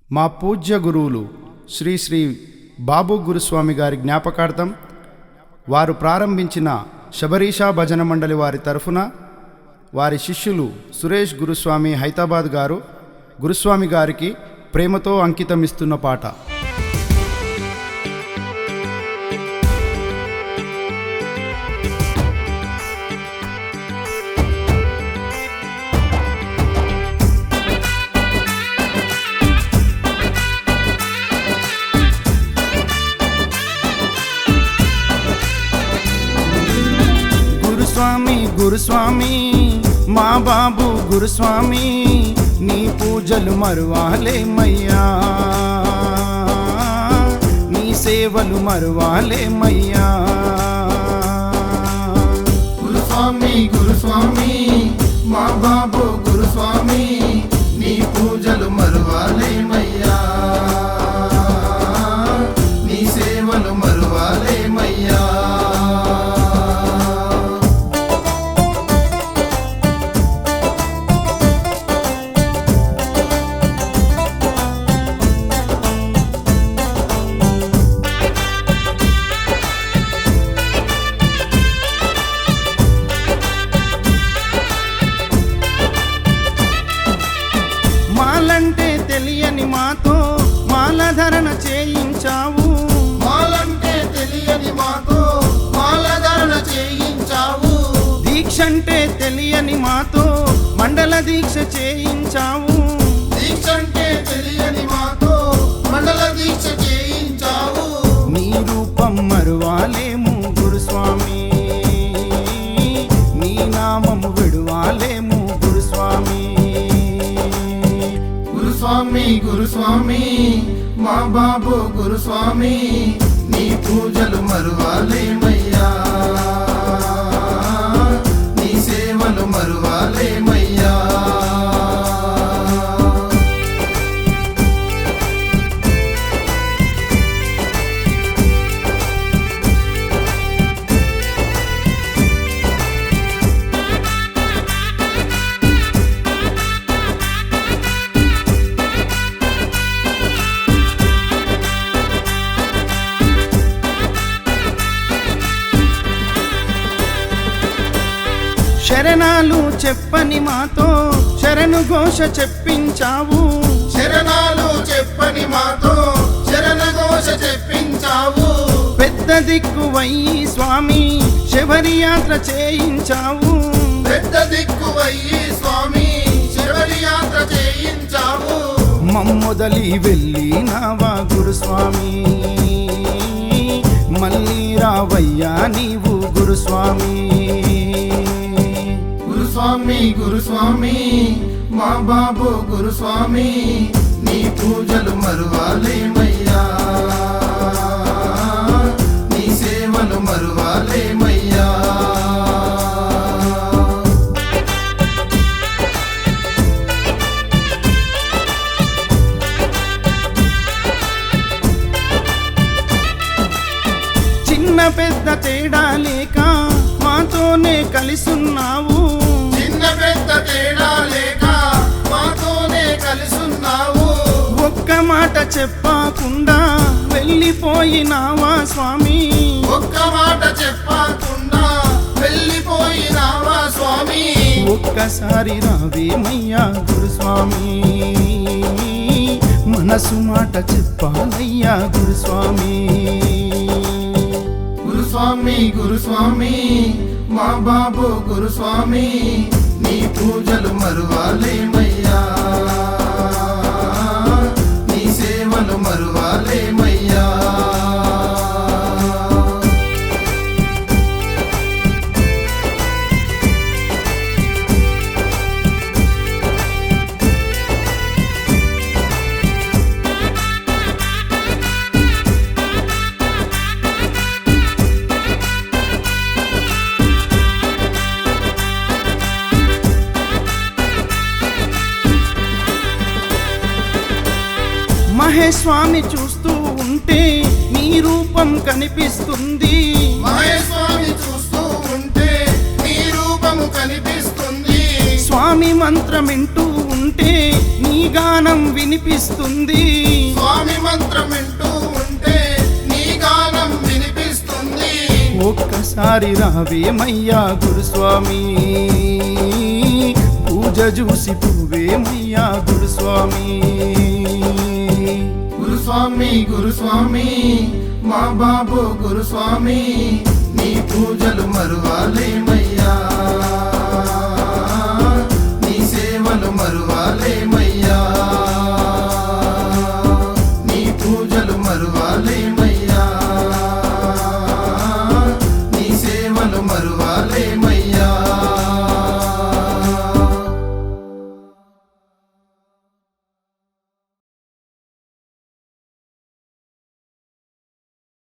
మా పూజ్య గురువులు శ్రీ శ్రీ బాబు గురుస్వామి గారి జ్ఞాపకార్థం వారు ప్రారంభించిన శబరీషా భజన మండలి వారి తరఫున వారి శిష్యులు సురేష్ గురుస్వామి హైదరాబాద్ గారు గురుస్వామి గారికి ప్రేమతో అంకితమిస్తున్న పాట గురుస్వామి గురుస్వామి మా బాబు గురుస్వామి నీ పూజలు మరువాలేమయ్యా నీ సేవలు మరువాలేమయ్యా గురుస్వామి గురుస్వామి మా బాబు గురుస్వామి నీ పూజలు మరువాలేమయ్యా నీ సేవలు మరువాలేమయ్యా మాలంటే తెలియని మాతో మాలధరణ చేయించావు మాలంటే తెలియని మాతో మాలధారణ చేయించావు దీక్షంటే తెలియని మాతో మండల దీక్ష చేయించావు దీక్షంటే తెలియని మాతో మండల దీక్ష చేయించావు నీ రూపం మరువాలేము గురుస్వామి నీ నామము విడువాలేము గురుస్వామి గురుస్వామి గురుస్వామి మా బాబు గురుస్వామి నీ పూజలు మరువాలేమయ్యా నీ సేవలు మరువాలేమయ్యా శరణాలు చెప్పని మాతో శరణు ఘోష చెప్పించావు శరణాలు చెప్పని మాతో శరణ ఘోష చెప్పించావు పెద్ద దిక్కువయ్యి స్వామి శబరి యాత్ర చేయించావు పెద్ద దిక్కువయ్యి స్వామి శివరి యాత్ర చేయించావు మమ్మొదలి వెళ్ళినావా గురుస్వామి మళ్ళీ రావయ్యా నీవు గురుస్వామి గురుస్వామి గురుస్వామి మా బాబు గురుస్వామి నీ పూజలు మరువాలేమయ్యా నీ సేవలు మరువాలేమయ్యా చిన్న పెద్ద తేడా లేక మాతోనే కలిసున్నావు చిన్న పెద్ద తేడా లేక మాతోనే కలిసున్నావు ఒక్క మాట చెప్పకుండా వెళ్ళిపోయినావా స్వామి ఒక్క మాట చెప్పకుండా వెళ్ళిపోయినావా స్వామి ఒక్కసారి రావేమయ్యా గురుస్వామి మనసు మాట చెప్పాలయ్యా గురుస్వామి గురుస్వామి గురుస్వామి మా బాబు గురుస్వామి నీ పూజలు మరువాలేమయ్యా నీ సేవలు మరువాలేమయ్యా మహేష్ స్వామి చూస్తూ ఉంటే నీ రూపం కనిపిస్తుంది మహేశ్వామి చూస్తూ ఉంటే నీ రూపము కనిపిస్తుంది స్వామి మంత్రమింటూ ఉంటే ఉంటే నీ గానం వినిపిస్తుంది స్వామి మంత్రం వింటూ ఉంటే నీ గానం వినిపిస్తుంది ఒక్కసారి రావేమయ్యా గురుస్వామి పూజ చూసి పువ్వేమయ్యా గురుస్వామి గురుస్వామి గురుస్వామి మా బాబు గురుస్వామి నీ పూజలు మరువాలేమయ్యా